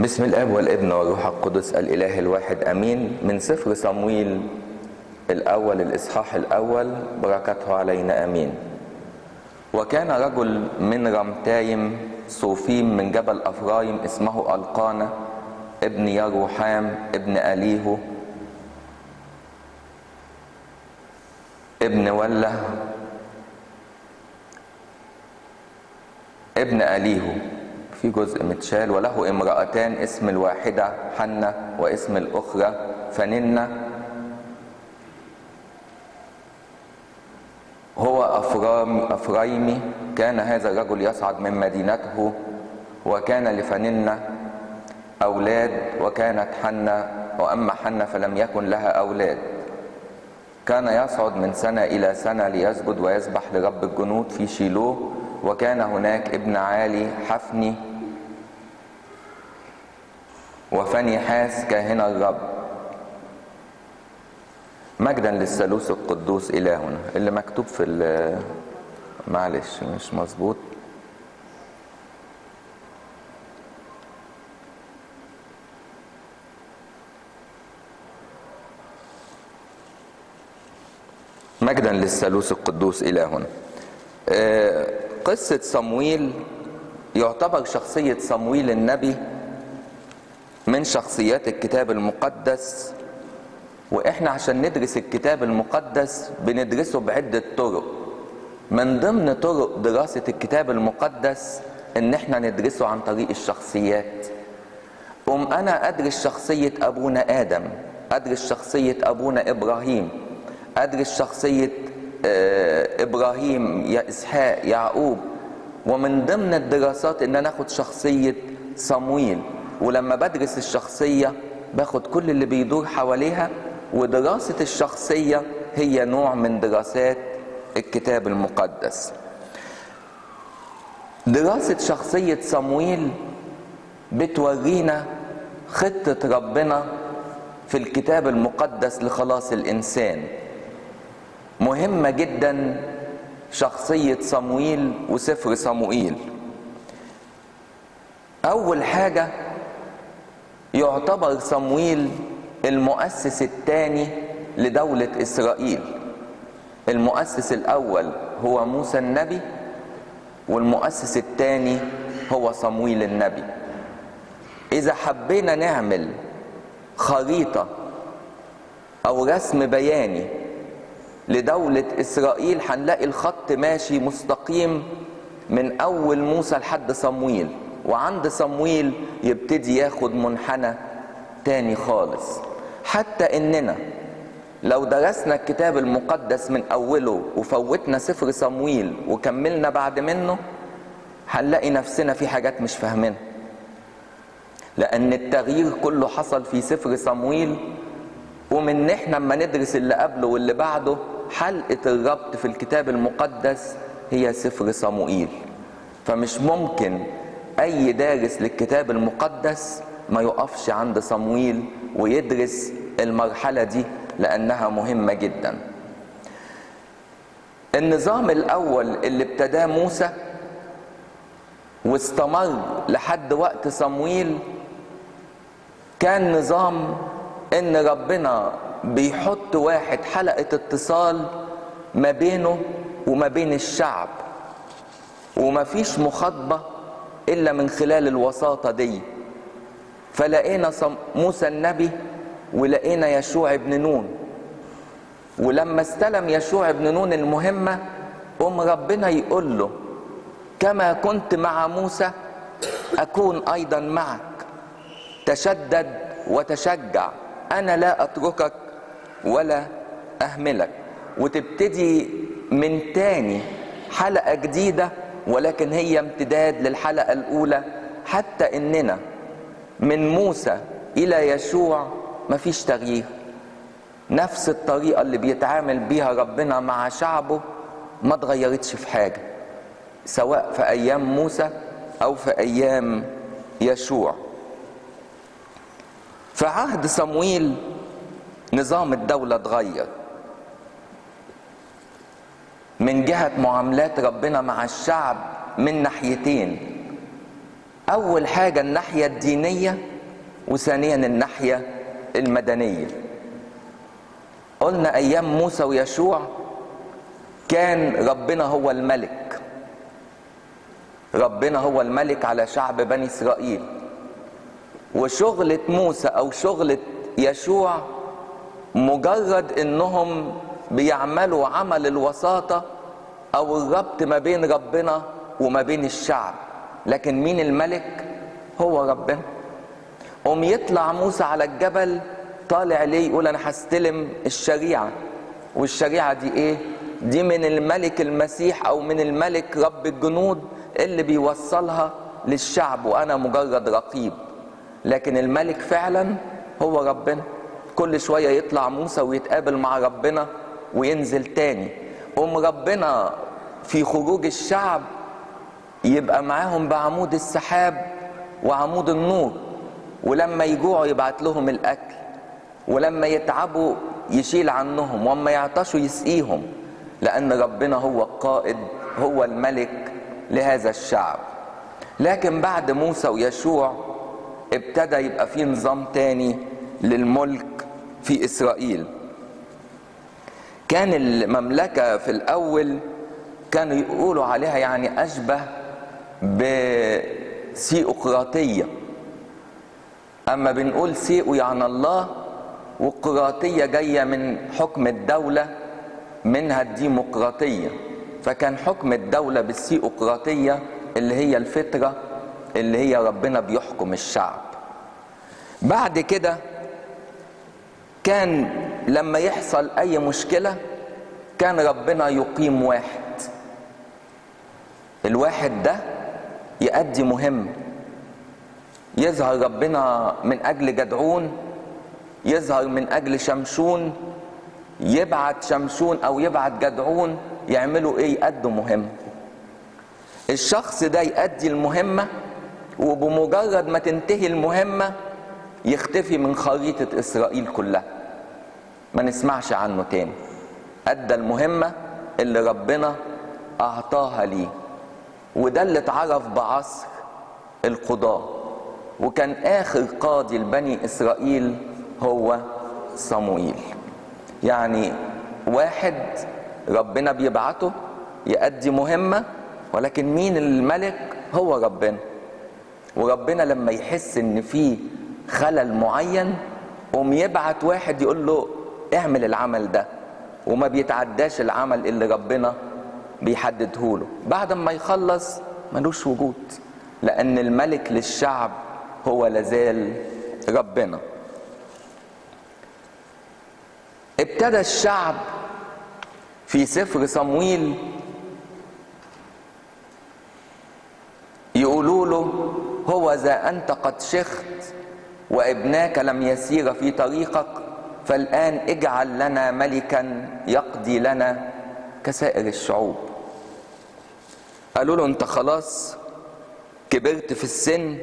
بسم الاب والابن والروح القدس الاله الواحد امين من سفر صمويل الاول الاصحاح الاول بركته علينا امين وكان رجل من رمتايم صوفيم من جبل افرايم اسمه القانا ابن يروحام ابن اليهو ابن وله ابن اليهو في جزء متشال وله امرأتان اسم الواحدة حنة واسم الأخرى فننة هو أفرام أفرايمي كان هذا الرجل يصعد من مدينته وكان لفننة أولاد وكانت حنة وأما حنة فلم يكن لها أولاد كان يصعد من سنة إلى سنة ليسجد ويسبح لرب الجنود في شيلوه وكان هناك ابن عالي حفني وفنيحاس كاهن الرب مجدا للثالوث القدوس إلهنا اللي مكتوب في معلش مش مظبوط مجدا للثالوث القدوس إلهنا قصة صمويل يعتبر شخصية صمويل النبي من شخصيات الكتاب المقدس واحنا عشان ندرس الكتاب المقدس بندرسه بعدة طرق من ضمن طرق دراسة الكتاب المقدس ان احنا ندرسه عن طريق الشخصيات قوم انا ادرس شخصية ابونا ادم ادرس شخصية ابونا ابراهيم ادرس شخصية ابراهيم يا اسحاق يعقوب ومن ضمن الدراسات ان انا اخد شخصيه صمويل ولما بدرس الشخصيه باخد كل اللي بيدور حواليها ودراسه الشخصيه هي نوع من دراسات الكتاب المقدس دراسه شخصيه صمويل بتورينا خطه ربنا في الكتاب المقدس لخلاص الانسان مهمة جدا شخصية صمويل وسفر صموئيل أول حاجة يعتبر صمويل المؤسس الثاني لدولة إسرائيل المؤسس الأول هو موسى النبي والمؤسس الثاني هو صمويل النبي إذا حبينا نعمل خريطة أو رسم بياني لدولة إسرائيل هنلاقي الخط ماشي مستقيم من أول موسى لحد صمويل وعند صمويل يبتدي ياخد منحنى تاني خالص حتى إننا لو درسنا الكتاب المقدس من أوله وفوتنا سفر صمويل وكملنا بعد منه هنلاقي نفسنا في حاجات مش فاهمينها لأن التغيير كله حصل في سفر صمويل ومن احنا اما ندرس اللي قبله واللي بعده حلقة الربط في الكتاب المقدس هي سفر صموئيل فمش ممكن أي دارس للكتاب المقدس ما يقفش عند صمويل ويدرس المرحلة دي لأنها مهمة جدا النظام الأول اللي ابتداه موسى واستمر لحد وقت صمويل كان نظام ان ربنا بيحط واحد حلقة اتصال ما بينه وما بين الشعب ومفيش مخاطبة إلا من خلال الوساطة دي فلقينا موسى النبي ولقينا يشوع بن نون ولما استلم يشوع بن نون المهمة قام ربنا يقول له كما كنت مع موسى أكون أيضا معك تشدد وتشجع أنا لا أتركك ولا أهملك وتبتدي من تاني حلقة جديدة ولكن هي امتداد للحلقة الأولى حتى إننا من موسى إلى يشوع مفيش تغيير نفس الطريقة اللي بيتعامل بيها ربنا مع شعبه ما اتغيرتش في حاجة سواء في أيام موسى أو في أيام يشوع في عهد صمويل نظام الدولة اتغير من جهة معاملات ربنا مع الشعب من ناحيتين أول حاجة الناحية الدينية وثانيا الناحية المدنية قلنا أيام موسى ويشوع كان ربنا هو الملك ربنا هو الملك على شعب بني إسرائيل وشغلة موسى أو شغلة يشوع مجرد إنهم بيعملوا عمل الوساطة أو الربط ما بين ربنا وما بين الشعب لكن مين الملك هو ربنا قوم يطلع موسى على الجبل طالع ليه يقول انا هستلم الشريعه والشريعه دي ايه دي من الملك المسيح او من الملك رب الجنود اللي بيوصلها للشعب وانا مجرد رقيب لكن الملك فعلا هو ربنا كل شويه يطلع موسى ويتقابل مع ربنا وينزل تاني قوم ربنا في خروج الشعب يبقى معاهم بعمود السحاب وعمود النور ولما يجوعوا يبعت لهم الاكل ولما يتعبوا يشيل عنهم واما يعطشوا يسقيهم لان ربنا هو القائد هو الملك لهذا الشعب لكن بعد موسى ويشوع ابتدى يبقى في نظام تاني للملك في اسرائيل كان المملكه في الاول كانوا يقولوا عليها يعني اشبه بسيقراطيه اما بنقول سيئو يعني الله والقراطيه جايه من حكم الدوله منها الديمقراطيه فكان حكم الدوله بالسيقراطيه اللي هي الفطره اللي هي ربنا بيحكم الشعب بعد كده كان لما يحصل اي مشكله كان ربنا يقيم واحد الواحد ده يؤدي مهمه يظهر ربنا من اجل جدعون يظهر من اجل شمشون يبعت شمشون او يبعت جدعون يعملوا ايه يأدوا مهمه الشخص ده يأدي المهمه وبمجرد ما تنتهي المهمه يختفي من خريطه اسرائيل كلها ما نسمعش عنه تاني ادى المهمه اللي ربنا اعطاها ليه وده اللي اتعرف بعصر القضاه وكان اخر قاضي لبني اسرائيل هو صموئيل يعني واحد ربنا بيبعته يأدي مهمة ولكن مين الملك هو ربنا وربنا لما يحس ان في خلل معين قوم يبعت واحد يقول له اعمل العمل ده وما بيتعداش العمل اللي ربنا بيحدده له بعد ما يخلص ملوش وجود لان الملك للشعب هو لازال ربنا ابتدى الشعب في سفر صمويل يقولوا له هو ذا انت قد شخت وابناك لم يسير في طريقك فالان اجعل لنا ملكا يقضي لنا كسائر الشعوب قالوا له انت خلاص كبرت في السن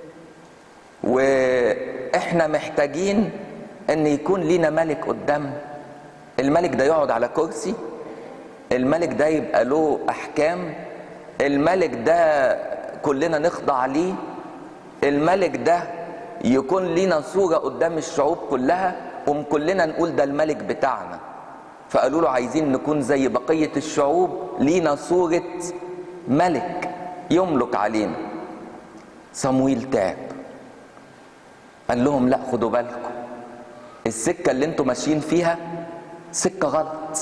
واحنا محتاجين ان يكون لينا ملك قدام الملك ده يقعد على كرسي الملك ده يبقى له احكام الملك ده كلنا نخضع ليه الملك ده يكون لينا صورة قدام الشعوب كلها قوم كلنا نقول ده الملك بتاعنا فقالوا له عايزين نكون زي بقية الشعوب لينا صورة ملك يملك علينا صمويل تعب قال لهم لا خدوا بالكم السكة اللي انتوا ماشيين فيها سكة غلط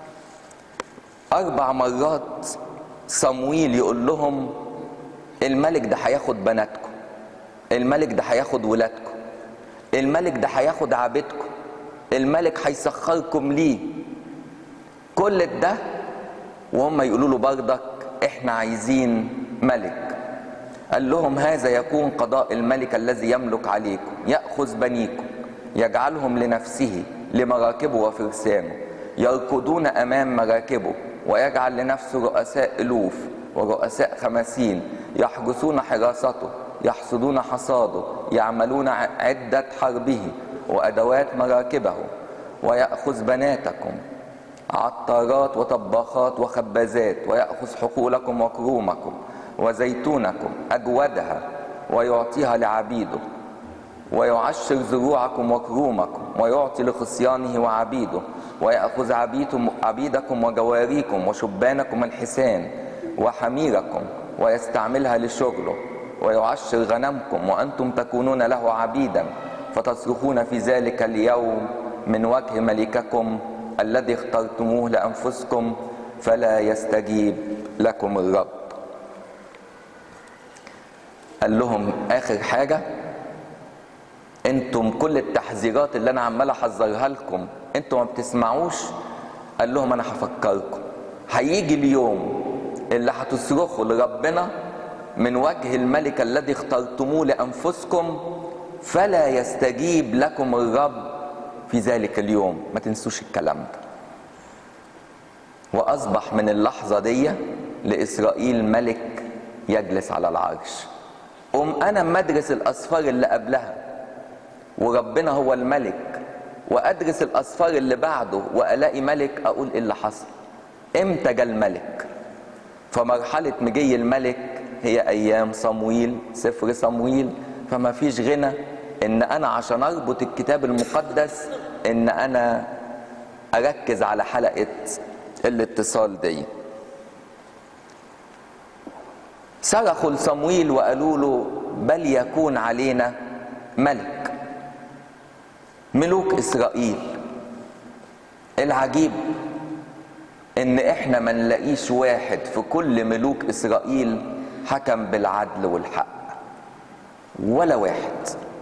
أربع مرات صمويل يقول لهم الملك ده هياخد بناتكم الملك ده هياخد ولادكم الملك ده هياخد عبيدكم الملك هيسخركم ليه كل ده وهم يقولوا له بردك احنا عايزين ملك قال لهم هذا يكون قضاء الملك الذي يملك عليكم ياخذ بنيكم يجعلهم لنفسه لمراكبه وفرسانه يركضون امام مراكبه ويجعل لنفسه رؤساء الوف ورؤساء خمسين يحرسون حراسته يحصدون حصاده يعملون عده حربه وادوات مراكبه وياخذ بناتكم عطارات وطباخات وخبازات وياخذ حقولكم وكرومكم وزيتونكم اجودها ويعطيها لعبيده ويعشر زروعكم وكرومكم ويعطي لخصيانه وعبيده ويأخذ عبيدكم, عبيدكم وجواريكم وشبانكم الحسان وحميركم ويستعملها لشغله ويعشر غنمكم وأنتم تكونون له عبيدا فتصرخون في ذلك اليوم من وجه ملككم الذي اخترتموه لأنفسكم فلا يستجيب لكم الرب قال لهم آخر حاجة انتم كل التحذيرات اللي انا عمال احذرها لكم انتم ما بتسمعوش قال لهم انا هفكركم هيجي اليوم اللي هتصرخوا لربنا من وجه الملك الذي اخترتموه لانفسكم فلا يستجيب لكم الرب في ذلك اليوم ما تنسوش الكلام ده واصبح من اللحظه دي لاسرائيل ملك يجلس على العرش قوم انا مدرس الاسفار اللي قبلها وربنا هو الملك وادرس الاسفار اللي بعده والاقي ملك اقول ايه اللي حصل امتى جه الملك فمرحله مجي الملك هي ايام صمويل سفر صمويل فما فيش غنى ان انا عشان اربط الكتاب المقدس ان انا اركز على حلقه الاتصال دي صرخوا لصمويل وقالوا له بل يكون علينا ملك ملوك اسرائيل العجيب ان احنا ما نلاقيش واحد في كل ملوك اسرائيل حكم بالعدل والحق ولا واحد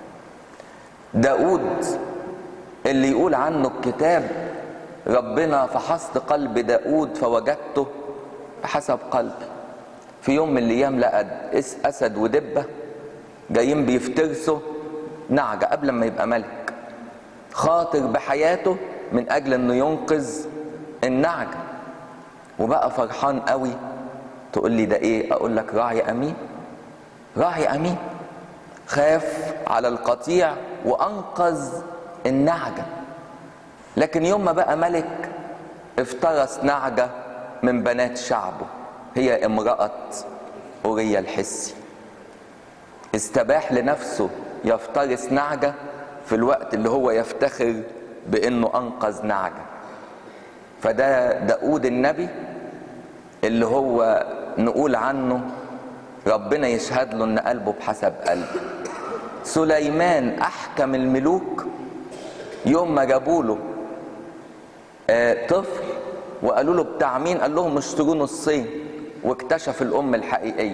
داود اللي يقول عنه الكتاب ربنا فحصت قلب داود فوجدته حسب قلبي في يوم من الايام لقى اسد ودبه جايين بيفترسوا نعجه قبل ما يبقى ملك خاطر بحياته من اجل انه ينقذ النعجه وبقى فرحان قوي تقول لي ده ايه اقول لك راعي امين راعي امين خاف على القطيع وانقذ النعجه لكن يوم ما بقى ملك افترس نعجه من بنات شعبه هي امراه اوريا الحسي استباح لنفسه يفترس نعجه في الوقت اللي هو يفتخر بانه انقذ نعجه فده داود النبي اللي هو نقول عنه ربنا يشهد له ان قلبه بحسب قلبه سليمان احكم الملوك يوم ما جابوا له آه طفل وقالوا له بتاع مين قال لهم اشتروه نصين واكتشف الام الحقيقيه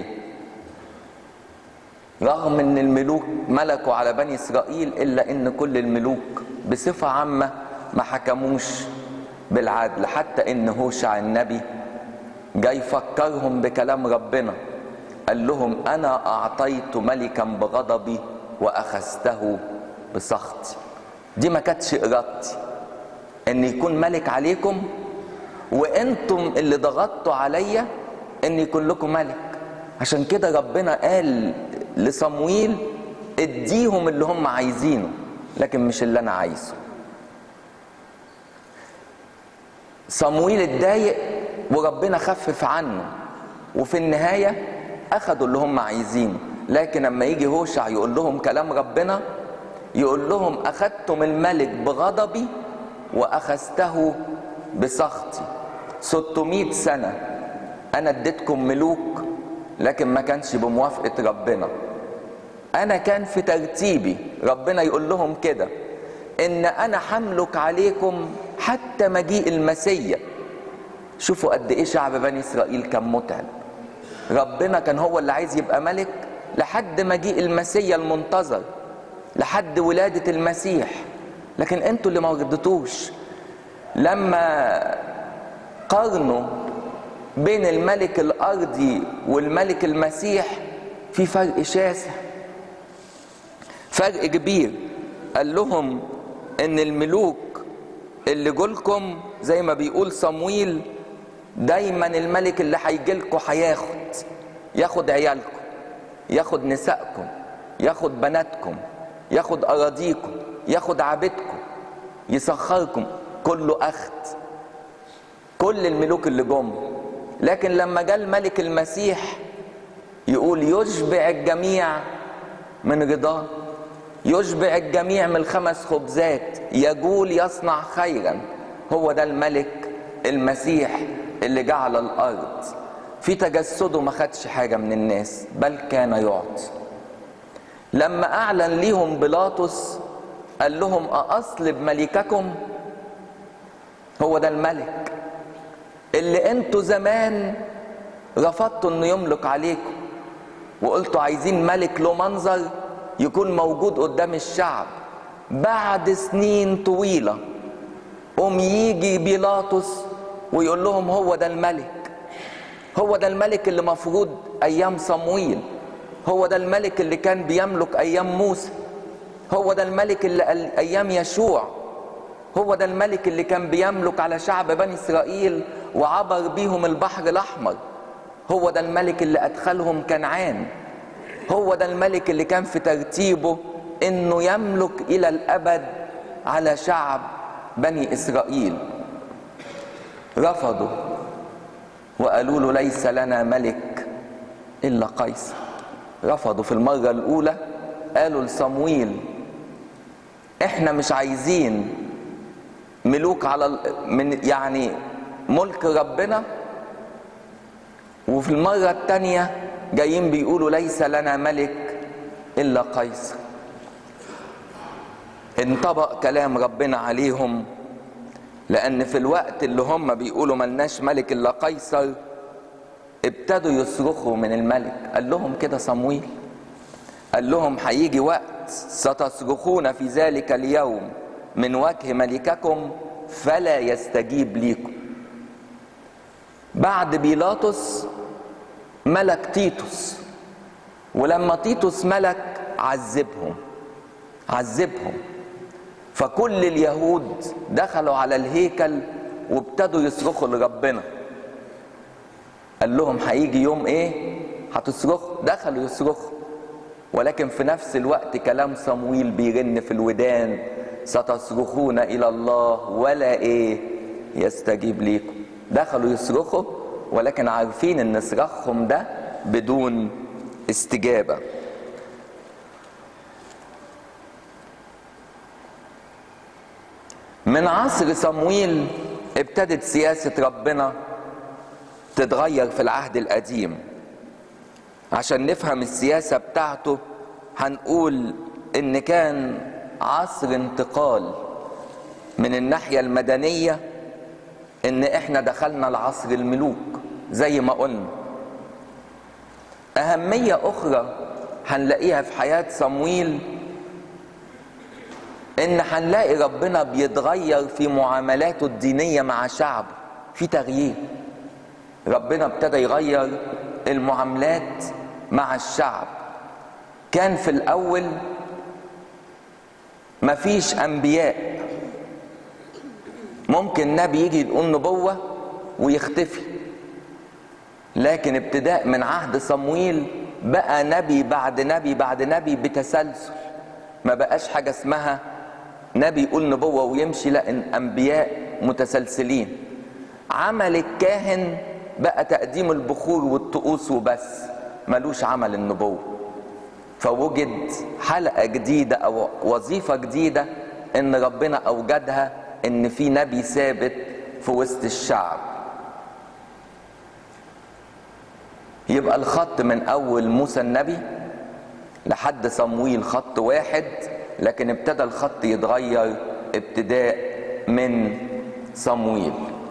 رغم ان الملوك ملكوا على بني اسرائيل الا ان كل الملوك بصفه عامه ما حكموش بالعدل حتى ان هوشع النبي جاي يفكرهم بكلام ربنا قال لهم انا اعطيت ملكا بغضبي واخذته بسخطي دي ما كانتش ارادتي ان يكون ملك عليكم وانتم اللي ضغطتوا عليا ان يكون لكم ملك عشان كده ربنا قال لصمويل اديهم اللي هم عايزينه لكن مش اللي انا عايزه صمويل اتضايق وربنا خفف عنه وفي النهاية أخدوا اللي هم عايزينه لكن لما يجي هوشع يقول لهم كلام ربنا يقول لهم أخذتم الملك بغضبي وأخذته بسخطي 600 سنة أنا اديتكم ملوك لكن ما كانش بموافقة ربنا أنا كان في ترتيبي ربنا يقول لهم كده إن أنا حملك عليكم حتى مجيء المسيح شوفوا قد ايه شعب بني اسرائيل كان متعب ربنا كان هو اللي عايز يبقى ملك لحد مجيء المسيا المنتظر لحد ولادة المسيح لكن انتوا اللي ما ردتوش لما قارنوا بين الملك الارضي والملك المسيح في فرق شاسع فرق كبير قال لهم ان الملوك اللي جولكم زي ما بيقول صمويل دايما الملك اللي هيجيلكوا هياخد ياخد عيالكم ياخد نسائكم ياخد بناتكم ياخد اراضيكم ياخد عبيدكم يسخركم كله اخد كل الملوك اللي جم لكن لما جاء الملك المسيح يقول يشبع الجميع من رضاه يشبع الجميع من الخمس خبزات يجول يصنع خيرا هو ده الملك المسيح اللي جعل الارض في تجسده ما خدش حاجة من الناس بل كان يعطي لما اعلن ليهم بيلاطس قال لهم أأصلب ملككم هو ده الملك اللي انتوا زمان رفضتوا انه يملك عليكم وقلتوا عايزين ملك له منظر يكون موجود قدام الشعب بعد سنين طويله قوم يجي بيلاطس ويقول لهم هو ده الملك هو ده الملك اللي مفروض ايام صمويل هو ده الملك اللي كان بيملك ايام موسى هو ده الملك اللي ايام يشوع هو ده الملك اللي كان بيملك على شعب بني اسرائيل وعبر بيهم البحر الاحمر هو ده الملك اللي ادخلهم كنعان هو ده الملك اللي كان في ترتيبه انه يملك الى الابد على شعب بني اسرائيل رفضوا وقالوا له ليس لنا ملك الا قيصر رفضوا في المره الاولى قالوا لصمويل احنا مش عايزين ملوك على من يعني ملك ربنا وفي المرة التانية جايين بيقولوا ليس لنا ملك إلا قيصر انطبق كلام ربنا عليهم لأن في الوقت اللي هم بيقولوا ملناش ملك إلا قيصر ابتدوا يصرخوا من الملك قال لهم كده صمويل قال لهم هيجي وقت ستصرخون في ذلك اليوم من وجه ملككم فلا يستجيب ليكم بعد بيلاطس ملك تيتوس ولما تيتوس ملك عذبهم عذبهم فكل اليهود دخلوا على الهيكل وابتدوا يصرخوا لربنا قال لهم هيجي يوم ايه هتصرخوا دخلوا يصرخوا ولكن في نفس الوقت كلام صمويل بيرن في الودان ستصرخون الى الله ولا ايه يستجيب ليكم دخلوا يصرخوا ولكن عارفين ان صراخهم ده بدون استجابه من عصر صمويل ابتدت سياسه ربنا تتغير في العهد القديم عشان نفهم السياسه بتاعته هنقول ان كان عصر انتقال من الناحيه المدنيه ان احنا دخلنا لعصر الملوك زي ما قلنا اهميه اخرى هنلاقيها في حياه صمويل ان هنلاقي ربنا بيتغير في معاملاته الدينيه مع شعبه في تغيير ربنا ابتدى يغير المعاملات مع الشعب كان في الاول مفيش انبياء ممكن نبي يجي يقول نبوه ويختفي لكن ابتداء من عهد صمويل بقى نبي بعد نبي بعد نبي بتسلسل ما بقاش حاجه اسمها نبي يقول نبوه ويمشي لا انبياء متسلسلين عمل الكاهن بقى تقديم البخور والطقوس وبس ملوش عمل النبوه فوجد حلقه جديده او وظيفه جديده ان ربنا اوجدها ان في نبي ثابت في وسط الشعب يبقى الخط من اول موسى النبي لحد صمويل خط واحد لكن ابتدى الخط يتغير ابتداء من صمويل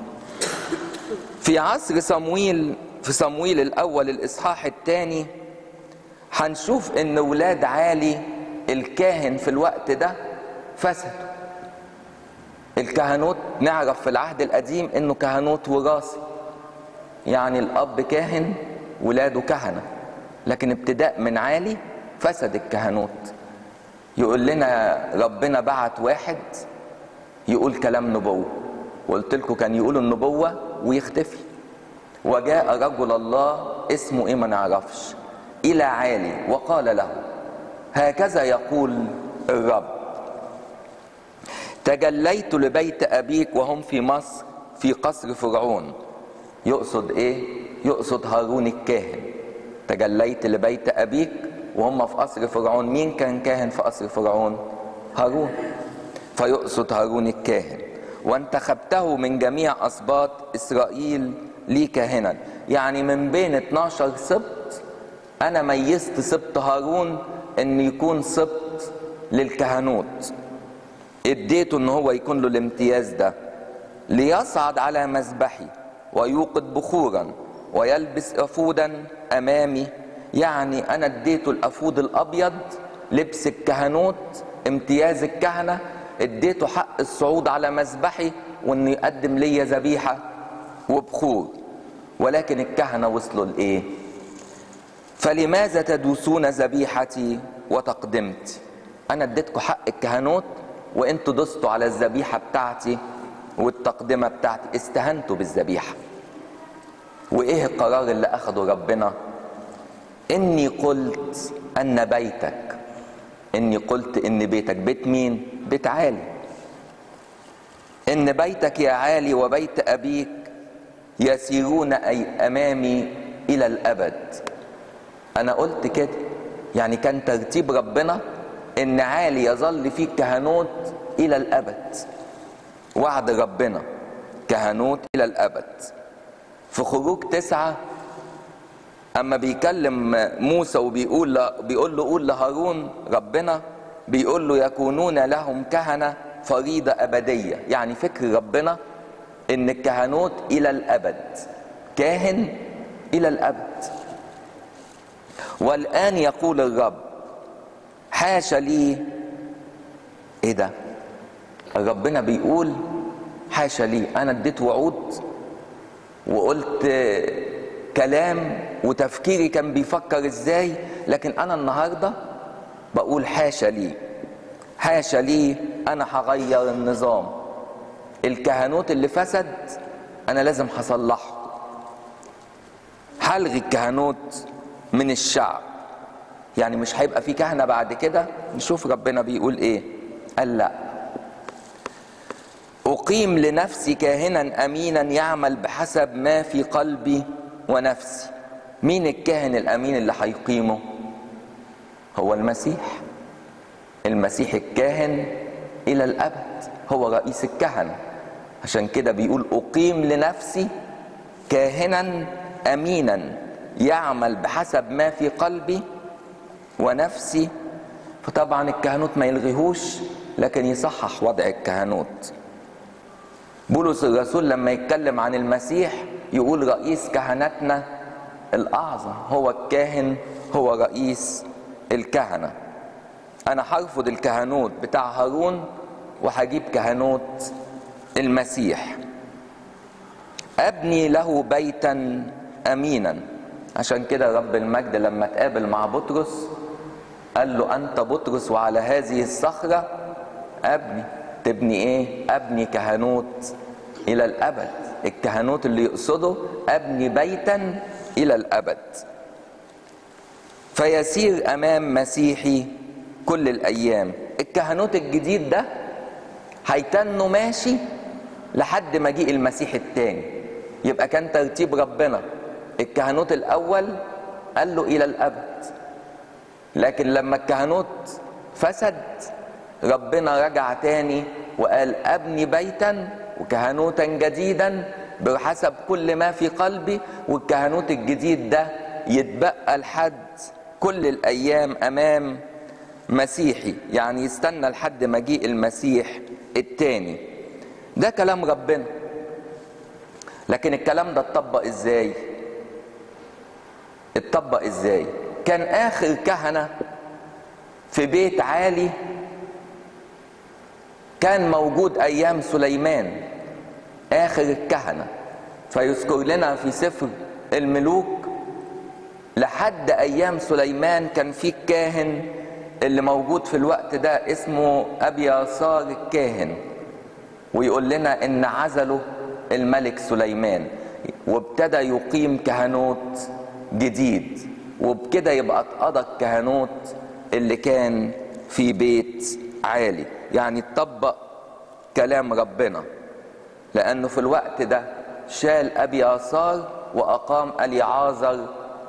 في عصر صمويل في صمويل الاول الاصحاح الثاني هنشوف ان ولاد عالي الكاهن في الوقت ده فسدوا الكهنوت نعرف في العهد القديم انه كهنوت وراثي يعني الاب كاهن ولاده كهنه لكن ابتداء من عالي فسد الكهنوت يقول لنا ربنا بعت واحد يقول كلام نبوه وقلت لكم كان يقول النبوه ويختفي وجاء رجل الله اسمه ايه ما نعرفش الى عالي وقال له هكذا يقول الرب تجليت لبيت ابيك وهم في مصر في قصر فرعون يقصد ايه يقصد هارون الكاهن تجليت لبيت ابيك وهم في قصر فرعون مين كان كاهن في قصر فرعون هارون فيقصد هارون الكاهن وانتخبته من جميع اسباط اسرائيل لي كاهنا يعني من بين 12 سبط انا ميزت سبط هارون ان يكون سبط للكهنوت اديته ان هو يكون له الامتياز ده ليصعد على مذبحي ويوقد بخورا ويلبس افودا امامي يعني انا اديته الافود الابيض لبس الكهنوت امتياز الكهنه اديته حق الصعود على مذبحي وانه يقدم لي ذبيحه وبخور ولكن الكهنه وصلوا لايه فلماذا تدوسون ذبيحتي وتقدمتي انا اديتكم حق الكهنوت وانتوا دوستوا على الذبيحه بتاعتي والتقدمه بتاعتي استهنتوا بالذبيحه وايه القرار اللي اخده ربنا اني قلت ان بيتك اني قلت ان بيتك بيت مين بيت عالي ان بيتك يا عالي وبيت ابيك يسيرون اي امامي الى الابد انا قلت كده يعني كان ترتيب ربنا ان عالي يظل فيه كهنوت الى الابد وعد ربنا كهنوت الى الابد في خروج تسعة اما بيكلم موسى وبيقول له بيقول له قول لهارون ربنا بيقول له يكونون لهم كهنة فريضة أبدية يعني فكر ربنا إن الكهنوت إلى الأبد كاهن إلى الأبد والآن يقول الرب حاشا لي إيه ده ربنا بيقول حاشا لي أنا اديت وعود وقلت كلام وتفكيري كان بيفكر ازاي لكن انا النهارده بقول حاشا لي حاشا لي انا هغير النظام الكهنوت اللي فسد انا لازم هصلحه هلغي الكهنوت من الشعب يعني مش هيبقى في كهنه بعد كده نشوف ربنا بيقول ايه قال لا اقيم لنفسي كاهنا امينا يعمل بحسب ما في قلبي ونفسي مين الكاهن الامين اللي هيقيمه هو المسيح المسيح الكاهن الى الابد هو رئيس الكهنه عشان كده بيقول اقيم لنفسي كاهنا امينا يعمل بحسب ما في قلبي ونفسي فطبعا الكهنوت ما يلغيهوش لكن يصحح وضع الكهنوت بولس الرسول لما يتكلم عن المسيح يقول رئيس كهنتنا الاعظم هو الكاهن هو رئيس الكهنه انا هرفض الكهنوت بتاع هارون وهجيب كهنوت المسيح ابني له بيتا امينا عشان كده رب المجد لما تقابل مع بطرس قال له انت بطرس وعلى هذه الصخره ابني تبني ايه ابني كهنوت الى الابد الكهنوت اللي يقصده ابني بيتا الى الابد فيسير امام مسيحي كل الايام الكهنوت الجديد ده هيتنه ماشي لحد مجيء المسيح التاني يبقى كان ترتيب ربنا الكهنوت الاول قال له الى الابد لكن لما الكهنوت فسد ربنا رجع تاني وقال ابني بيتا وكهنوتا جديدا بحسب كل ما في قلبي والكهنوت الجديد ده يتبقى لحد كل الايام امام مسيحي يعني يستنى لحد مجيء المسيح التاني ده كلام ربنا لكن الكلام ده اتطبق ازاي اتطبق ازاي كان اخر كهنه في بيت عالي كان موجود ايام سليمان اخر الكهنه فيذكر لنا في سفر الملوك لحد ايام سليمان كان في الكاهن اللي موجود في الوقت ده اسمه ابي يسار الكاهن ويقول لنا ان عزله الملك سليمان وابتدى يقيم كهنوت جديد وبكده يبقى اتقضى الكهنوت اللي كان في بيت عالي يعني اتطبق كلام ربنا لانه في الوقت ده شال ابي يسار واقام اليعازر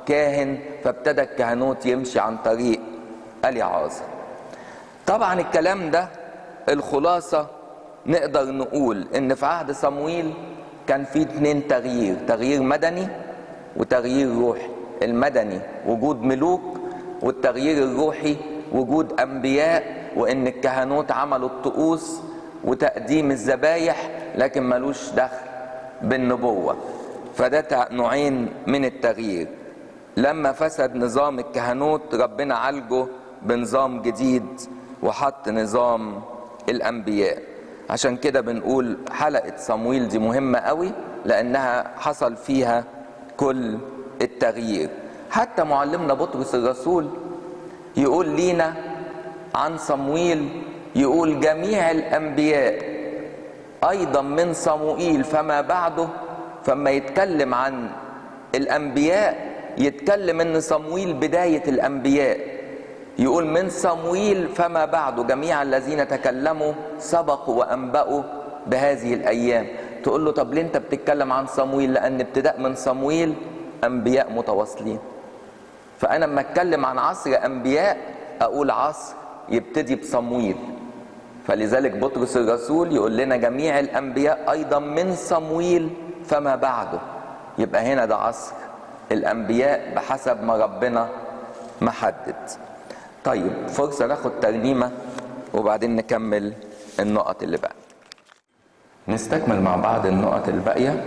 كاهن فابتدى الكهنوت يمشي عن طريق اليعازر طبعا الكلام ده الخلاصة نقدر نقول ان في عهد صمويل كان في اتنين تغيير تغيير مدني وتغيير روحي المدني وجود ملوك والتغيير الروحي وجود انبياء وان الكهنوت عملوا الطقوس وتقديم الذبايح لكن ملوش دخل بالنبوة فده نوعين من التغيير لما فسد نظام الكهنوت ربنا عالجه بنظام جديد وحط نظام الانبياء عشان كده بنقول حلقة صمويل دي مهمة قوي لانها حصل فيها كل التغيير حتى معلمنا بطرس الرسول يقول لينا عن صمويل يقول جميع الانبياء ايضا من صموئيل فما بعده فما يتكلم عن الانبياء يتكلم ان صمويل بدايه الانبياء يقول من صمويل فما بعده جميع الذين تكلموا سبقوا وانبأوا بهذه الايام تقول له طب ليه انت بتتكلم عن صمويل لان ابتداء من صمويل انبياء متواصلين فانا لما اتكلم عن عصر انبياء اقول عصر يبتدي بصمويل فلذلك بطرس الرسول يقول لنا جميع الانبياء ايضا من صمويل فما بعده يبقى هنا ده عصر الانبياء بحسب ما ربنا محدد طيب فرصه ناخد ترنيمه وبعدين نكمل النقط اللي بقى نستكمل مع بعض النقط الباقيه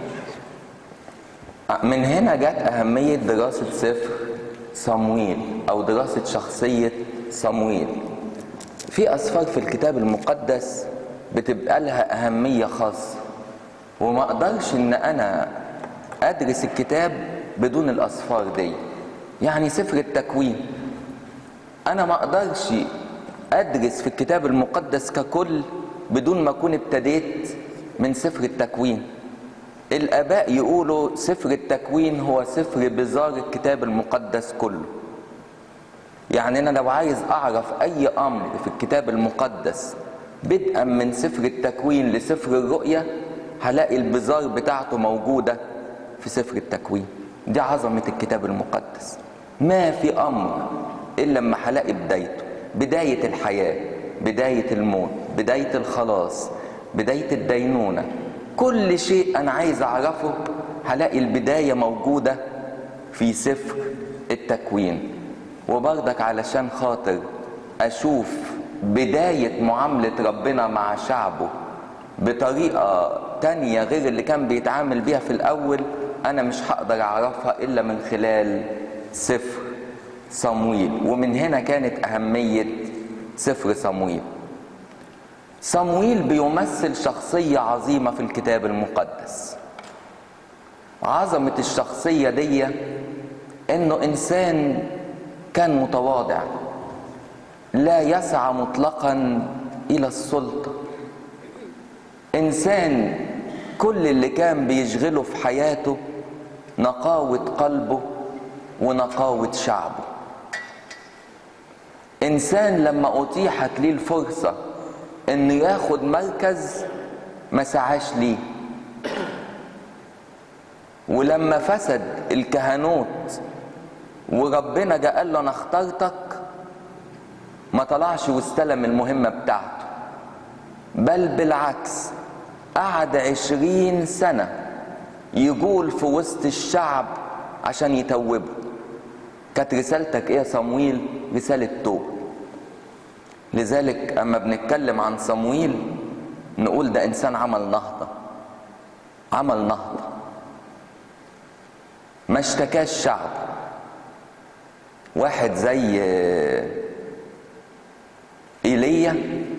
من هنا جت اهميه دراسه سفر صمويل او دراسه شخصيه صمويل في اسفار في الكتاب المقدس بتبقى لها اهميه خاصه وما اقدرش ان انا ادرس الكتاب بدون الاسفار دي يعني سفر التكوين انا ما اقدرش ادرس في الكتاب المقدس ككل بدون ما اكون ابتديت من سفر التكوين الاباء يقولوا سفر التكوين هو سفر بزار الكتاب المقدس كله يعني انا لو عايز اعرف اي امر في الكتاب المقدس بدءا من سفر التكوين لسفر الرؤيا هلاقي البزار بتاعته موجوده في سفر التكوين دي عظمه الكتاب المقدس ما في امر الا لما هلاقي بدايته بدايه الحياه بدايه الموت بدايه الخلاص بدايه الدينونه كل شيء انا عايز اعرفه هلاقي البدايه موجوده في سفر التكوين وبرضك علشان خاطر اشوف بداية معاملة ربنا مع شعبه بطريقة تانية غير اللي كان بيتعامل بيها في الأول أنا مش هقدر أعرفها إلا من خلال سفر صمويل ومن هنا كانت أهمية سفر صمويل صمويل بيمثل شخصية عظيمة في الكتاب المقدس عظمة الشخصية دي إنه إنسان كان متواضع لا يسعى مطلقا الى السلطه انسان كل اللي كان بيشغله في حياته نقاوه قلبه ونقاوه شعبه انسان لما اتيحت ليه الفرصه انه ياخد مركز ما سعاش ليه ولما فسد الكهنوت وربنا جاء قال له انا اخترتك ما طلعش واستلم المهمة بتاعته بل بالعكس قعد عشرين سنة يقول في وسط الشعب عشان يتوبه كانت رسالتك ايه يا صمويل رسالة توبة لذلك اما بنتكلم عن صمويل نقول ده انسان عمل نهضة عمل نهضة ما اشتكاش شعب واحد زي ايليا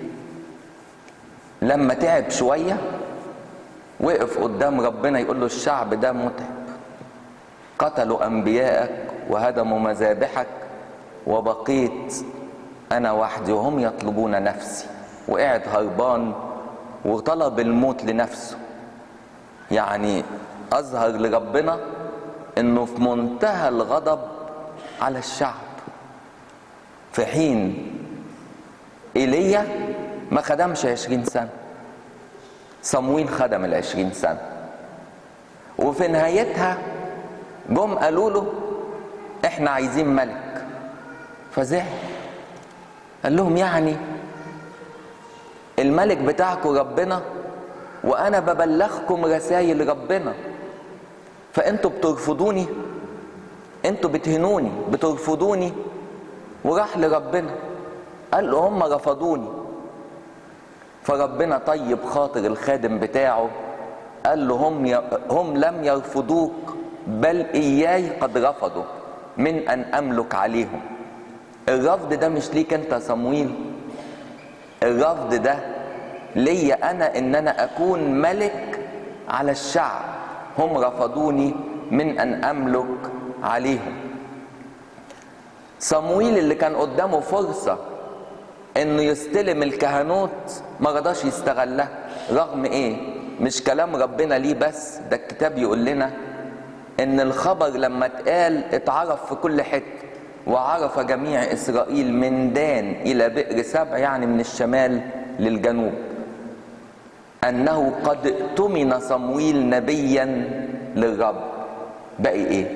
لما تعب شويه وقف قدام ربنا يقول له الشعب ده متعب قتلوا انبياءك وهدموا مذابحك وبقيت انا وحدي وهم يطلبون نفسي وقعد هربان وطلب الموت لنفسه يعني اظهر لربنا انه في منتهى الغضب على الشعب في حين ايليا ما خدمش عشرين سنة صمويل خدم العشرين سنة وفي نهايتها جم قالوا له احنا عايزين ملك فزعل قال لهم يعني الملك بتاعكم ربنا وانا ببلغكم رسائل ربنا فانتوا بترفضوني انتوا بتهنوني بترفضوني وراح لربنا قال له هم رفضوني فربنا طيب خاطر الخادم بتاعه قال له هم ي... هم لم يرفضوك بل اياي قد رفضوا من ان املك عليهم الرفض ده مش ليك انت يا صمويل الرفض ده ليا انا ان انا اكون ملك على الشعب هم رفضوني من ان املك عليهم صمويل اللي كان قدامه فرصة انه يستلم الكهنوت ما رضاش يستغلها رغم ايه مش كلام ربنا ليه بس ده الكتاب يقول لنا ان الخبر لما اتقال اتعرف في كل حته وعرف جميع اسرائيل من دان الى بئر سبع يعني من الشمال للجنوب انه قد اؤتمن صمويل نبيا للرب باقي ايه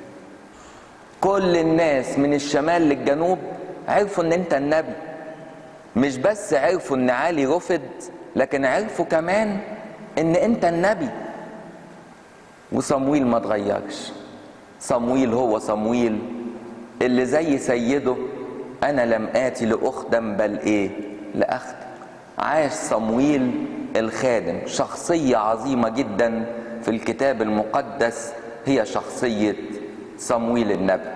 كل الناس من الشمال للجنوب عرفوا ان انت النبي مش بس عرفوا ان علي رفض لكن عرفوا كمان ان انت النبي وصمويل ما اتغيرش صمويل هو صمويل اللي زي سيده انا لم اتي لاخدم بل ايه لاخدم عاش صمويل الخادم شخصيه عظيمه جدا في الكتاب المقدس هي شخصيه صمويل النبي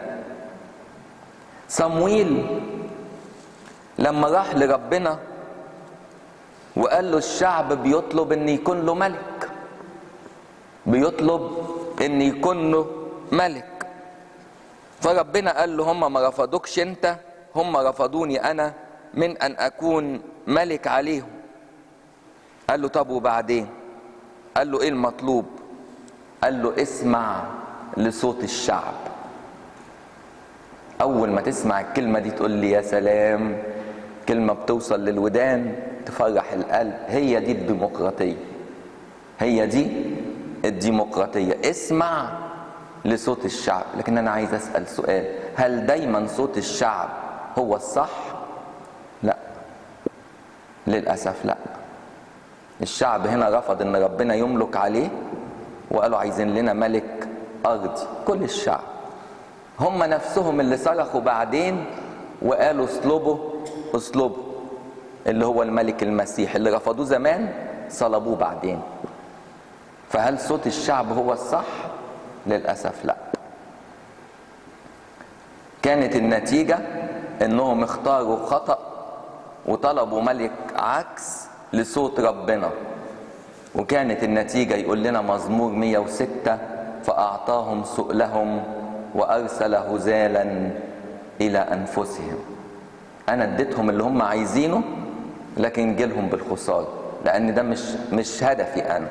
صمويل لما راح لربنا وقال له الشعب بيطلب ان يكون له ملك بيطلب ان يكون له ملك فربنا قال له هم ما رفضوكش انت هم رفضوني انا من ان اكون ملك عليهم قال له طب وبعدين قال له ايه المطلوب قال له اسمع لصوت الشعب اول ما تسمع الكلمه دي تقول لي يا سلام كلمه بتوصل للودان تفرح القلب هي دي الديمقراطيه هي دي الديمقراطيه اسمع لصوت الشعب لكن انا عايز اسال سؤال هل دايما صوت الشعب هو الصح لا للاسف لا الشعب هنا رفض ان ربنا يملك عليه وقالوا عايزين لنا ملك ارضي كل الشعب هم نفسهم اللي صرخوا بعدين وقالوا اصلبوا اصلبوا اللي هو الملك المسيح اللي رفضوه زمان صلبوه بعدين فهل صوت الشعب هو الصح للاسف لا كانت النتيجه انهم اختاروا خطا وطلبوا ملك عكس لصوت ربنا وكانت النتيجه يقول لنا مزمور 106 فاعطاهم سؤلهم وارسل هزالا الى انفسهم انا اديتهم اللي هم عايزينه لكن جيلهم بالخساره لان ده مش مش هدفي انا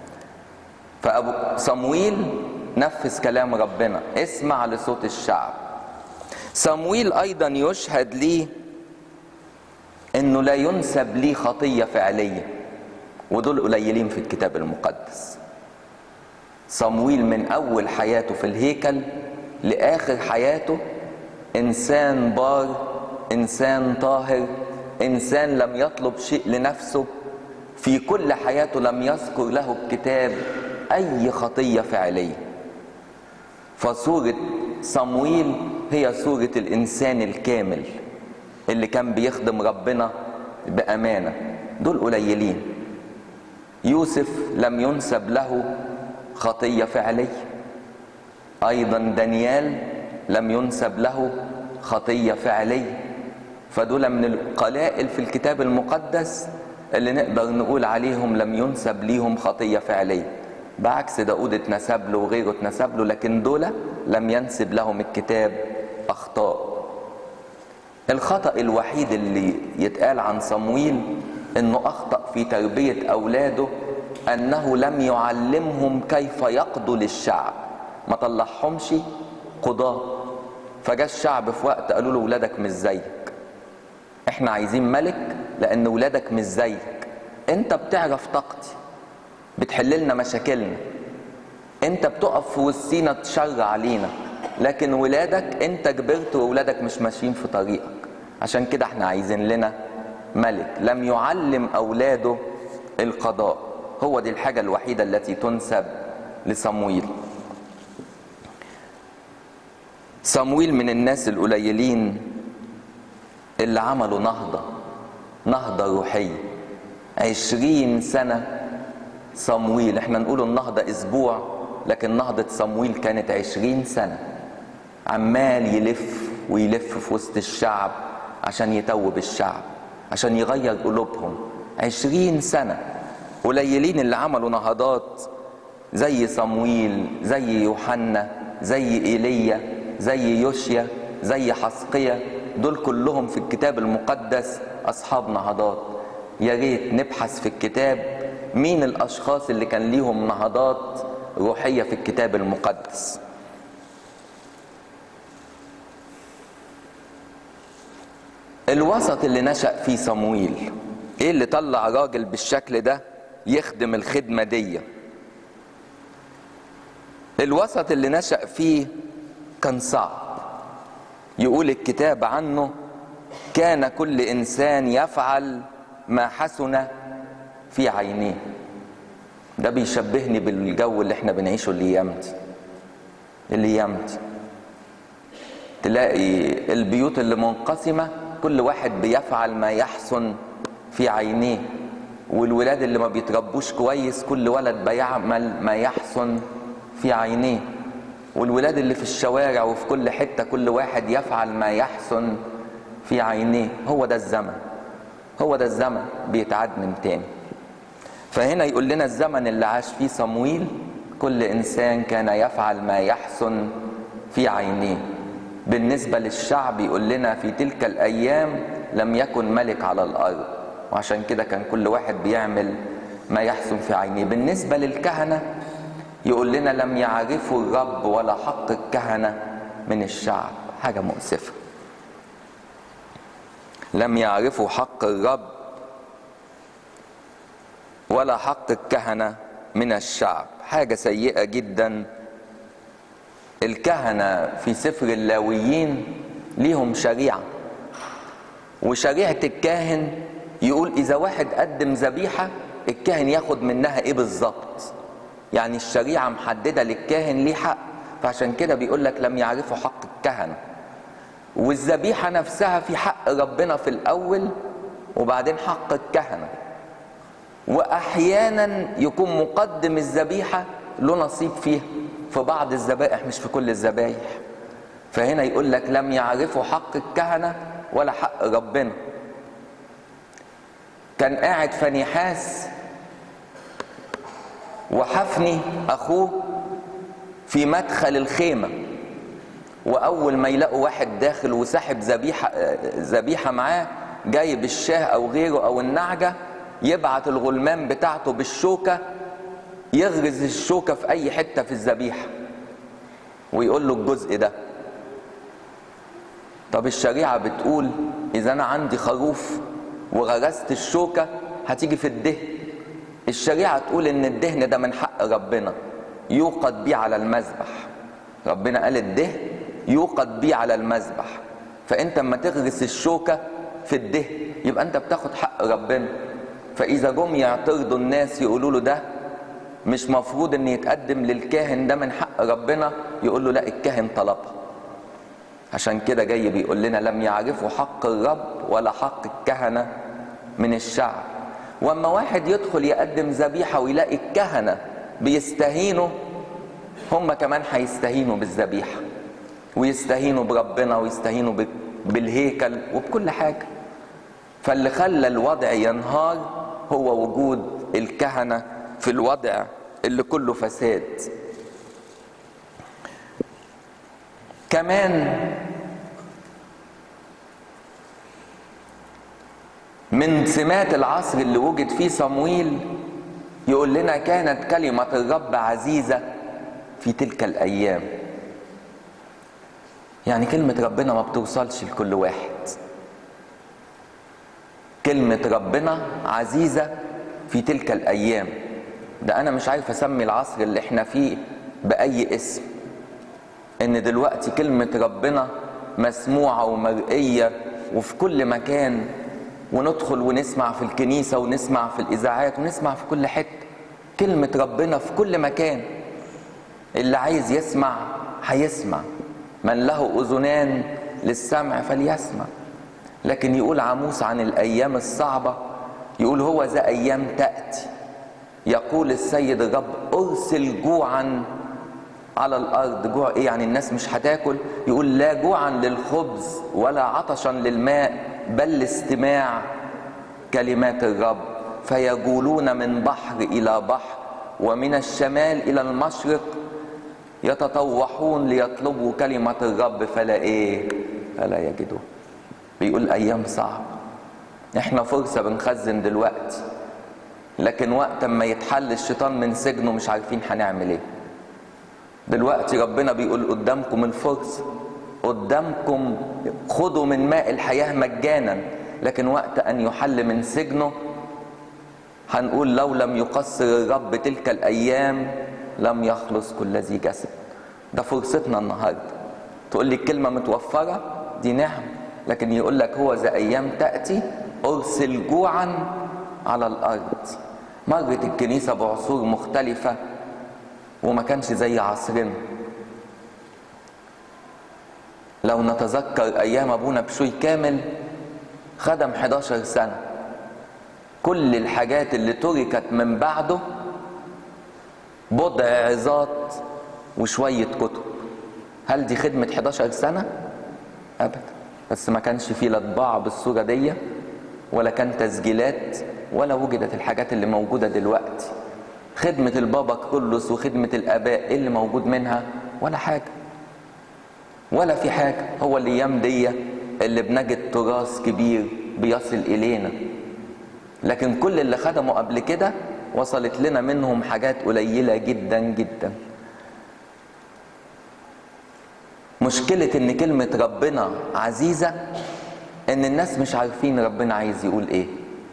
فابو صمويل نفذ كلام ربنا اسمع لصوت الشعب صمويل ايضا يشهد لي انه لا ينسب لي خطيه فعليه ودول قليلين في الكتاب المقدس صمويل من اول حياته في الهيكل لاخر حياته انسان بار انسان طاهر انسان لم يطلب شيء لنفسه في كل حياته لم يذكر له الكتاب اي خطيه فعليه فصوره صمويل هي صوره الانسان الكامل اللي كان بيخدم ربنا بامانه دول قليلين يوسف لم ينسب له خطيه فعليه ايضا دانيال لم ينسب له خطيه فعليه فدول من القلائل في الكتاب المقدس اللي نقدر نقول عليهم لم ينسب ليهم خطيه فعليه بعكس داود اتنسب له وغيره اتنسب له لكن دول لم ينسب لهم الكتاب اخطاء الخطا الوحيد اللي يتقال عن صمويل انه اخطا في تربيه اولاده انه لم يعلمهم كيف يقضوا للشعب ما طلعهمش قضاه فجاء الشعب في وقت قالوا له ولادك مش زيك احنا عايزين ملك لان ولادك مش زيك انت بتعرف طاقتي بتحل لنا مشاكلنا انت بتقف في وسطينا تشر علينا لكن ولادك انت كبرت وولادك مش ماشيين في طريقك عشان كده احنا عايزين لنا ملك لم يعلم اولاده القضاء هو دي الحاجة الوحيدة التي تنسب لصمويل صمويل من الناس القليلين اللي عملوا نهضة نهضة روحية عشرين سنة صمويل احنا نقول النهضة اسبوع لكن نهضة صمويل كانت عشرين سنة عمال يلف ويلف في وسط الشعب عشان يتوب الشعب عشان يغير قلوبهم عشرين سنة قليلين اللي عملوا نهضات زي صمويل زي يوحنا زي ايليا زي يوشيا زي حسقية دول كلهم في الكتاب المقدس اصحاب نهضات يا ريت نبحث في الكتاب مين الاشخاص اللي كان ليهم نهضات روحية في الكتاب المقدس الوسط اللي نشأ فيه صمويل ايه اللي طلع راجل بالشكل ده يخدم الخدمة دي الوسط اللي نشأ فيه كان صعب يقول الكتاب عنه كان كل انسان يفعل ما حسن في عينيه ده بيشبهني بالجو اللي احنا بنعيشه الايام دي الايام دي تلاقي البيوت اللي منقسمه كل واحد بيفعل ما يحسن في عينيه والولاد اللي ما بيتربوش كويس كل ولد بيعمل ما يحسن في عينيه والولاد اللي في الشوارع وفي كل حتة كل واحد يفعل ما يحسن في عينيه هو ده الزمن هو ده الزمن بيتعاد من تاني فهنا يقول لنا الزمن اللي عاش فيه صمويل كل إنسان كان يفعل ما يحسن في عينيه بالنسبة للشعب يقول لنا في تلك الأيام لم يكن ملك على الأرض وعشان كده كان كل واحد بيعمل ما يحسن في عينيه بالنسبة للكهنة يقول لنا لم يعرفوا الرب ولا حق الكهنة من الشعب حاجة مؤسفة لم يعرفوا حق الرب ولا حق الكهنة من الشعب حاجة سيئة جدا الكهنة في سفر اللاويين ليهم شريعة وشريعة الكاهن يقول إذا واحد قدم ذبيحة الكاهن ياخد منها إيه بالظبط يعني الشريعة محددة للكاهن ليه حق فعشان كده بيقول لك لم يعرفوا حق الكهنة والذبيحة نفسها في حق ربنا في الأول وبعدين حق الكهنة وأحيانا يكون مقدم الذبيحة له نصيب فيها في بعض الذبائح مش في كل الذبايح فهنا يقول لك لم يعرفوا حق الكهنة ولا حق ربنا كان قاعد فنيحاس وحفني اخوه في مدخل الخيمه واول ما يلاقوا واحد داخل وساحب ذبيحه ذبيحه معاه جايب الشاه او غيره او النعجه يبعت الغلمان بتاعته بالشوكه يغرز الشوكه في اي حته في الذبيحه ويقول له الجزء ده طب الشريعه بتقول اذا انا عندي خروف وغرست الشوكه هتيجي في الدهن الشريعة تقول إن الدهن ده من حق ربنا يوقد بيه على المذبح ربنا قال الدهن يوقد بيه على المذبح فأنت اما تغرس الشوكة في الدهن يبقى أنت بتاخد حق ربنا فإذا جم يعترضوا الناس يقولوا له ده مش مفروض إن يتقدم للكاهن ده من حق ربنا يقول له لا الكاهن طلبها عشان كده جاي بيقول لنا لم يعرفوا حق الرب ولا حق الكهنة من الشعب واما واحد يدخل يقدم ذبيحه ويلاقي الكهنه بيستهينوا هم كمان هيستهينوا بالذبيحه ويستهينوا بربنا ويستهينوا بالهيكل وبكل حاجه فاللي خلى الوضع ينهار هو وجود الكهنه في الوضع اللي كله فساد كمان من سمات العصر اللي وجد فيه صمويل يقول لنا كانت كلمة الرب عزيزة في تلك الأيام يعني كلمة ربنا ما بتوصلش لكل واحد كلمة ربنا عزيزة في تلك الأيام ده أنا مش عارف أسمي العصر اللي احنا فيه بأي اسم ان دلوقتي كلمة ربنا مسموعة ومرئية وفي كل مكان وندخل ونسمع في الكنيسة ونسمع في الإذاعات ونسمع في كل حتة كلمة ربنا في كل مكان اللي عايز يسمع هيسمع من له أذنان للسمع فليسمع لكن يقول عاموس عن الأيام الصعبة يقول هو ذا أيام تأتي يقول السيد الرب أرسل جوعا على الأرض جوع إيه يعني الناس مش هتاكل يقول لا جوعا للخبز ولا عطشا للماء بل لاستماع كلمات الرب فيجولون من بحر إلى بحر ومن الشمال إلى المشرق يتطوحون ليطلبوا كلمة الرب فلا إيه فلا يجدوا بيقول أيام صعب إحنا فرصة بنخزن دلوقتي لكن وقت ما يتحل الشيطان من سجنه مش عارفين هنعمل ايه دلوقتي ربنا بيقول قدامكم الفرصة قدامكم خدوا من ماء الحياة مجانا لكن وقت أن يحل من سجنه هنقول لو لم يقصر الرب تلك الأيام لم يخلص كل ذي جسد ده فرصتنا النهاردة تقول لي الكلمة متوفرة دي نعم لكن يقول لك هو ذا أيام تأتي أرسل جوعا على الأرض مرت الكنيسة بعصور مختلفة وما كانش زي عصرنا لو نتذكر أيام أبونا بشوي كامل خدم 11 سنة كل الحاجات اللي تركت من بعده بضع عظات وشوية كتب هل دي خدمة 11 سنة؟ أبدا بس ما كانش فيه لا طباعة بالصورة دي ولا كان تسجيلات ولا وجدت الحاجات اللي موجودة دلوقتي خدمة البابا كلس وخدمة الآباء إيه اللي موجود منها ولا حاجة ولا في حاجة هو الأيام دي اللي بنجد تراث كبير بيصل إلينا لكن كل اللي خدموا قبل كده وصلت لنا منهم حاجات قليلة جدا جدا مشكلة ان كلمة ربنا عزيزة ان الناس مش عارفين ربنا عايز يقول ايه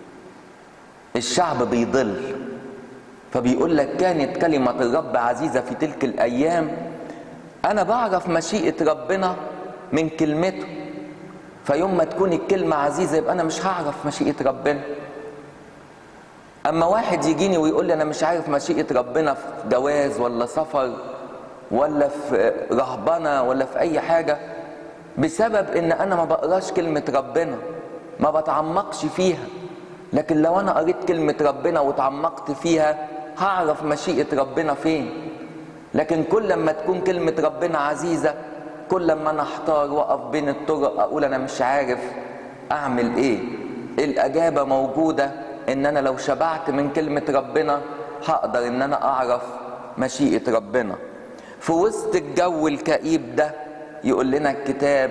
الشعب بيضل فبيقول لك كانت كلمة الرب عزيزة في تلك الأيام أنا بعرف مشيئة ربنا من كلمته فيوم ما تكون الكلمة عزيزة يبقى أنا مش هعرف مشيئة ربنا أما واحد يجيني ويقول لي أنا مش عارف مشيئة ربنا في جواز ولا سفر ولا في رهبنة ولا في أي حاجة بسبب إن أنا ما بقراش كلمة ربنا ما بتعمقش فيها لكن لو أنا قريت كلمة ربنا وتعمقت فيها هعرف مشيئة ربنا فين لكن كل ما تكون كلمة ربنا عزيزة كل ما أنا أحتار وأقف بين الطرق أقول أنا مش عارف أعمل إيه الأجابة موجودة إن أنا لو شبعت من كلمة ربنا هقدر إن أنا أعرف مشيئة ربنا في وسط الجو الكئيب ده يقول لنا الكتاب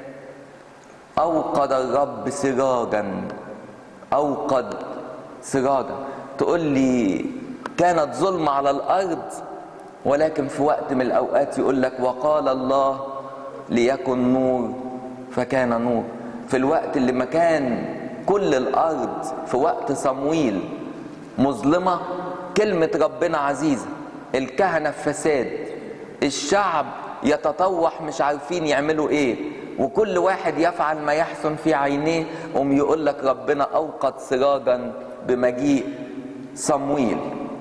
أوقد الرب سراجا أوقد سراجا تقول لي كانت ظلم على الأرض ولكن في وقت من الأوقات يقول لك وقال الله ليكن نور فكان نور في الوقت اللي ما كان كل الأرض في وقت صمويل مظلمة كلمة ربنا عزيزة الكهنة في فساد الشعب يتطوح مش عارفين يعملوا ايه وكل واحد يفعل ما يحسن في عينيه قوم يقول لك ربنا اوقد سراجا بمجيء صمويل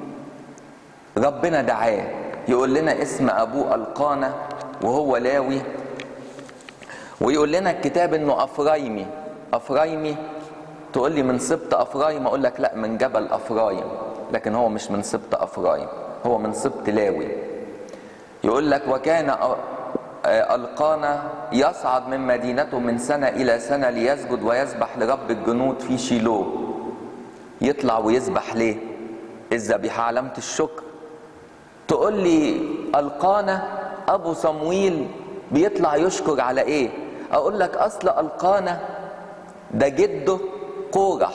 ربنا دعاه يقول لنا اسم ابوه القانا وهو لاوي ويقول لنا الكتاب انه افرايمي افرايمي تقول لي من سبط افرايم اقول لك لا من جبل افرايم لكن هو مش من سبط افرايم هو من سبط لاوي يقول لك وكان القانا يصعد من مدينته من سنه الى سنه ليسجد ويسبح لرب الجنود في شيلو يطلع ويسبح ليه الذبيحه علامه الشكر تقول لي القانا ابو صمويل بيطلع يشكر على ايه اقول لك اصل القانا ده جده قورح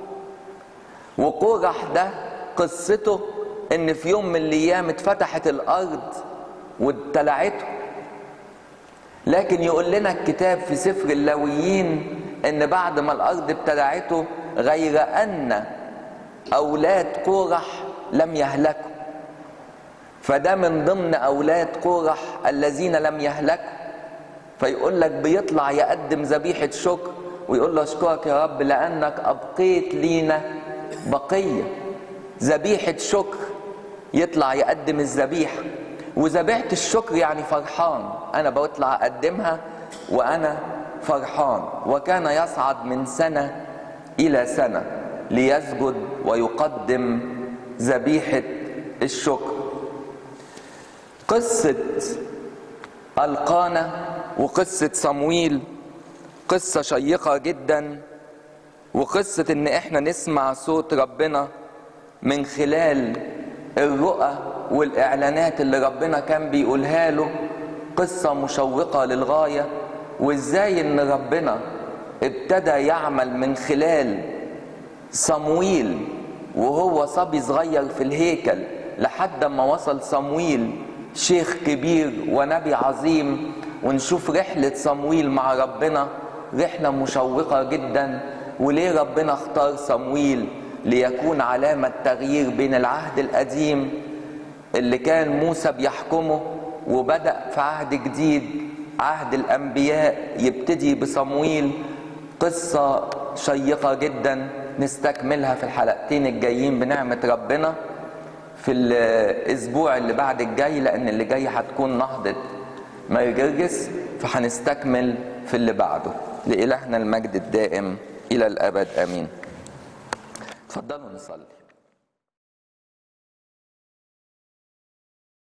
وقورح ده قصته ان في يوم من الايام اتفتحت الارض وابتلعته لكن يقول لنا الكتاب في سفر اللاويين ان بعد ما الارض ابتلعته غير ان اولاد قورح لم يهلكوا فده من ضمن اولاد قورح الذين لم يهلكوا فيقول لك بيطلع يقدم ذبيحه شكر ويقول له اشكرك يا رب لانك ابقيت لينا بقيه ذبيحه شكر يطلع يقدم الذبيحه وذبيحه الشكر يعني فرحان انا بطلع اقدمها وانا فرحان وكان يصعد من سنه الى سنه ليسجد ويقدم ذبيحه الشكر قصه القانا وقصه صمويل قصه شيقه جدا وقصه ان احنا نسمع صوت ربنا من خلال الرؤى والاعلانات اللي ربنا كان بيقولها له قصه مشوقه للغايه وازاي ان ربنا ابتدى يعمل من خلال صمويل وهو صبي صغير في الهيكل لحد ما وصل صمويل شيخ كبير ونبي عظيم ونشوف رحلة صمويل مع ربنا رحلة مشوقة جدا وليه ربنا اختار صمويل ليكون علامة تغيير بين العهد القديم اللي كان موسى بيحكمه وبدأ في عهد جديد عهد الأنبياء يبتدي بصمويل قصة شيقة جدا نستكملها في الحلقتين الجايين بنعمة ربنا في الأسبوع اللي بعد الجاي لأن اللي جاي هتكون نهضة ماري جرجس فهنستكمل في اللي بعده لإلهنا المجد الدائم إلى الأبد آمين تفضلوا نصلي